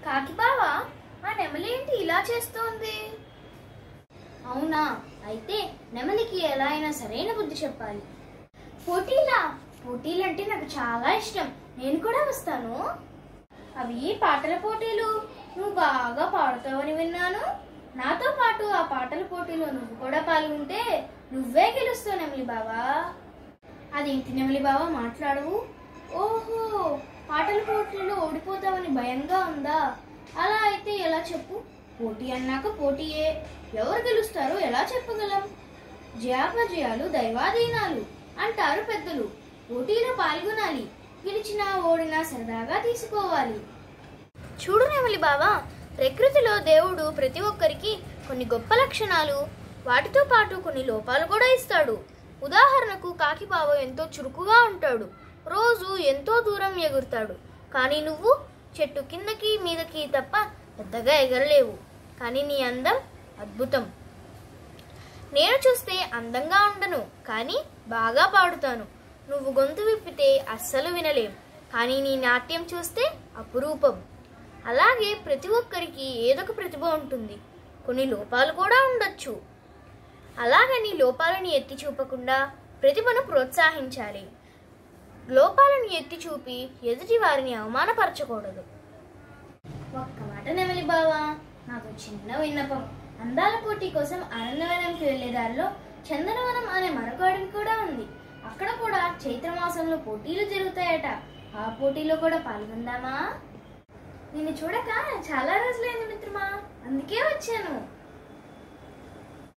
కాకి బావా ఆ నెమలి ఏంటి ఇలా చేస్తోంది అవునా అయితే నెమలికి ఎలా అయినా సరైన బుద్ధి చెప్పాలి పోటీలా పోటీలంటే నాకు చాలా ఇష్టం నేను కూడా వస్తాను అవి పాటల పోటీలు నువ్వు బాగా పాడుతావని విన్నాను నాతో పాటు ఆ పాటల పోటీలో నువ్వు కూడా పాల్గొంటే నువ్వే గెలుస్తావు నెమలి బావా అదేంటి నెమలి బావా మాట్లాడవు ఓహో పాటల పోటీలో ఓడిపోతావని భయంగా ఉందా అలా అయితే ఎలా చెప్పు పోటీ అన్నాక పోటీయే ఎవరు గెలుస్తారో ఎలా చెప్పగలం జయాపజయాలు దైవాధీనాలు అంటారు పెద్దలు పోటీలో పాల్గొనాలి గెలిచినా ఓడినా సరదాగా తీసుకోవాలి చూడు నెమలి బావా ప్రకృతిలో దేవుడు ప్రతి ఒక్కరికి కొన్ని గొప్ప లక్షణాలు వాటితో పాటు కొన్ని లోపాలు కూడా ఇస్తాడు ఉదాహరణకు కాకి బావ ఎంతో చురుకుగా ఉంటాడు రోజు ఎంతో దూరం ఎగురుతాడు కానీ నువ్వు చెట్టు కిందకి మీదకి తప్ప పెద్దగా ఎగరలేవు కానీ నీ అందం అద్భుతం నేను చూస్తే అందంగా ఉండను కానీ బాగా పాడుతాను నువ్వు గొంతు విప్పితే అస్సలు వినలేం కానీ నీ నాట్యం చూస్తే అపురూపం అలాగే ప్రతి ఒక్కరికి ఏదొక ప్రతిభ ఉంటుంది కొన్ని లోపాలు కూడా ఉండొచ్చు అలాగని లోపాలను ఎత్తి చూపకుండా ప్రతిభను ప్రోత్సహించాలి లోపాలను ఎత్తి చూపి ఎదుటి వారిని అవమానపరచకూడదు ఒక్క మాట నెమలి బావా నాకు చిన్న విన్నపం అందాల పోటీ కోసం ఆనందవనంకి వెళ్లే దారిలో చందనవనం అనే మరొక అడవి కూడా ఉంది అక్కడ కూడా చైత్రమాసంలో పోటీలు జరుగుతాయట ఆ పోటీలో కూడా పాల్గొందామా నిన్ను చూడక చాలా రోజులైంది మిత్రమా అందుకే వచ్చాను